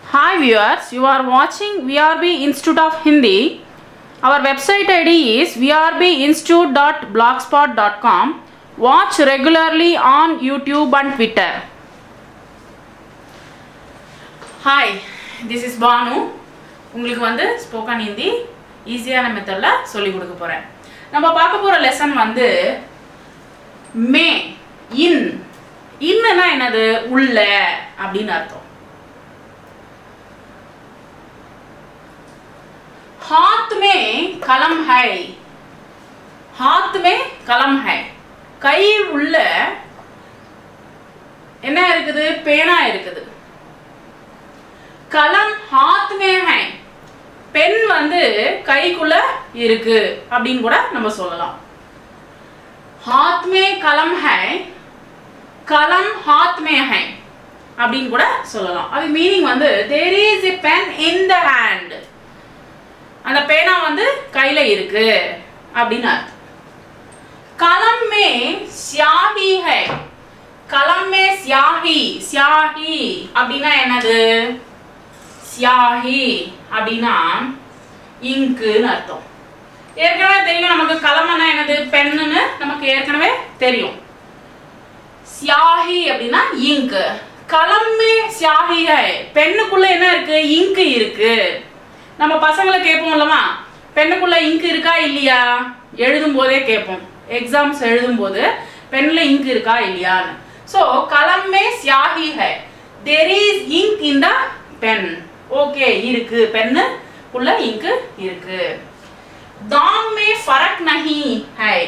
Hi viewers, you are watching VRB Institute of Hindi. Our website ID is vrbinstitute.blogspot.com. Watch regularly on YouTube and Twitter. Hi this is Banu உங்களுக்கு வந்து spoken Hindi ஈஸியான மெத்தடில் சொல்லி கொடுக்க போகிறேன் நம்ம பார்க்க போகிற லெசன் வந்து மே இன் இன்னுனா என்னது உள்ள அப்படின்னு அர்த்தம் हाथ में कलम है हाथ में कलम है கை உள்ள என்ன இருக்குது பேனா இருக்குது கலம் ஹாத் மே ஹை பென் வந்து கைக்குள்ள இருக்கு அப்படின்னு கூட நம்ம சொல்லலாம் ஹாத் மே கலம் ஹை கலம் ஹாத் மே ஹை அப்படின்னு கூட சொல்லலாம் அது மீனிங் வந்து there is a pen in the hand அந்த பேனா வந்து கையில இருக்கு அப்படின்னு அர்த்தம் கலம் மே சியாஹி ஹை கலம் மே சியாஹி சியாஹி அப்படின்னா என்னது சியாஹி அப்படின்னா இங்குன்னு அர்த்தம் ஏற்கனவே தெரியும் நமக்கு கலம்னா என்னது பெண்ணுன்னு நமக்கு ஏற்கனவே தெரியும் சியாஹி அப்படின்னா இங்கு கலம்மே சியாஹி ஹை பெண்ணுக்குள்ள என்ன இருக்கு இங்கு இருக்கு நம்ம பசங்களை கேட்போம் இல்லமா பெண்ணுக்குள்ள இங்கு இருக்கா இல்லையா எழுதும் போதே கேட்போம் எக்ஸாம்ஸ் எழுதும் போது பெண்ணுல இங்கு இருக்கா இல்லையான்னு ஸோ கலம்மே சியாஹி ஹை there is ink in the pen okay இருக்கு பென்னு உள்ள இங்கு இருக்கு தாம் மே ஃபரக் நஹி ஹை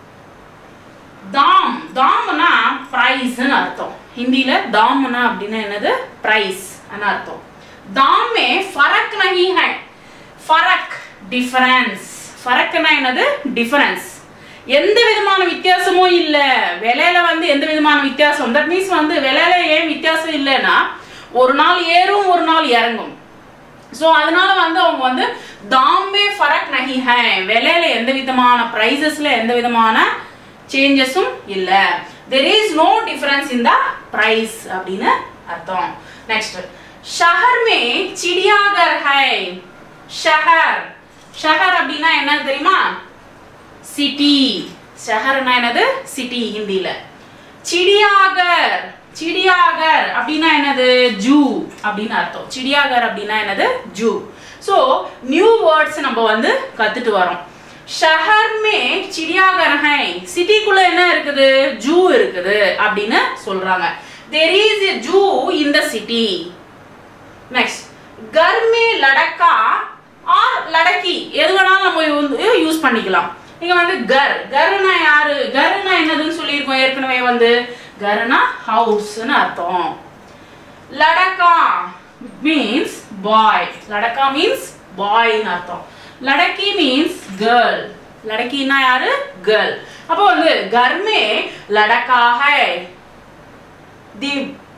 தாம் தாம்னா பிரைஸ்னு அர்த்தம் ஹிந்தியில தாம்னா அப்படின்னா என்னது பிரைஸ் அர்த்தம் दाम में फर्क नहीं है फर्क டிஃபரன்ஸ் ஃபரக்னா என்னது டிஃபரன்ஸ் எந்த விதமான வித்தியாசமும் இல்ல விலையில வந்து எந்த விதமான வித்தியாசம் தட் மீன்ஸ் வந்து விலையில ஏன் வித்தியாசம் இல்லைன்னா ஒரு நாள் ஏறும் ஒரு நாள் இறங்கும் ஸோ அதனால வந்து அவங்க வந்து தாமே ஃபரக் நஹி ஹை விலையில எந்த விதமான ப்ரைஸஸ்ல எந்த விதமான சேஞ்சஸும் இல்ல there is no difference in the price அப்படின்னு அர்த்தம் நெக்ஸ்ட் ஷஹர் மே சிடியாகர் ஹை ஷஹர் ஷஹர் அப்படின்னா என்ன தெரியுமா சிட்டி ஷஹர்னா என்னது சிட்டி ஹிந்தில சிடியாகர் சிடியாகர் அப்படின்னா என்னது ஜூ அப்படின்னு அர்த்தம் சிடியாகர் அப்படின்னா என்னது ஜூ ஸோ நியூ வேர்ட்ஸ் நம்ம வந்து கத்துட்டு வரோம் ஷஹர் மே சிடியாகர் ஹை சிட்டிக்குள்ள என்ன இருக்குது ஜூ இருக்குது அப்படின்னு சொல்றாங்க there is a zoo in the city next கர் மே லடக்கா ஆர் லடக்கி எது வேணாலும் நம்ம வந்து யூஸ் பண்ணிக்கலாம் இங்க வந்து கர் கர்னா யாரு கர்னா என்னதுன்னு சொல்லியிருக்கோம் ஏற்கனவே வந்து கர்னா ஹவுஸ்னு அர்த்தம் லடக்கா மீன்ஸ் பாய் லடக்கா மீன்ஸ் பாய்னு அர்த்தம் லடக்கி மீன்ஸ் கேர்ள் லடக்கின்னா யாரு கேர்ள் அப்போ வந்து கர்மே லடக்கா ஹை the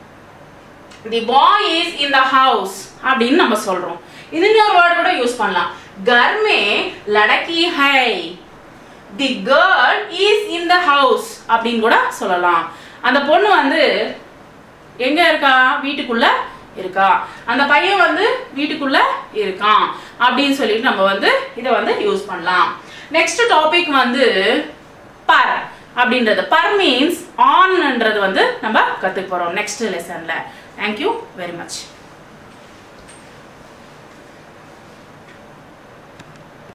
the boy is in the house அப்படின்னு நம்ம சொல்றோம் இது இன்னொரு வேர்டு கூட யூஸ் பண்ணலாம் கர் மே லடக்கி ஹை the girl is in the house அப்படின்னு கூட சொல்லலாம் அந்த பொண்ணு வந்து எங்க இருக்கா வீட்டுக்குள்ள இருக்கா அந்த பையன் வந்து வீட்டுக்குள்ள இருக்கான் அப்படின்னு சொல்லிட்டு நம்ம வந்து இதை வந்து யூஸ் பண்ணலாம் நெக்ஸ்ட் டாபிக் வந்து பர் அப்படின்றது பர் மீன்ஸ் ஆன்ன்றது வந்து நம்ம கற்றுக்க போகிறோம் நெக்ஸ்ட் லெசனில் தேங்க்யூ வெரி மச்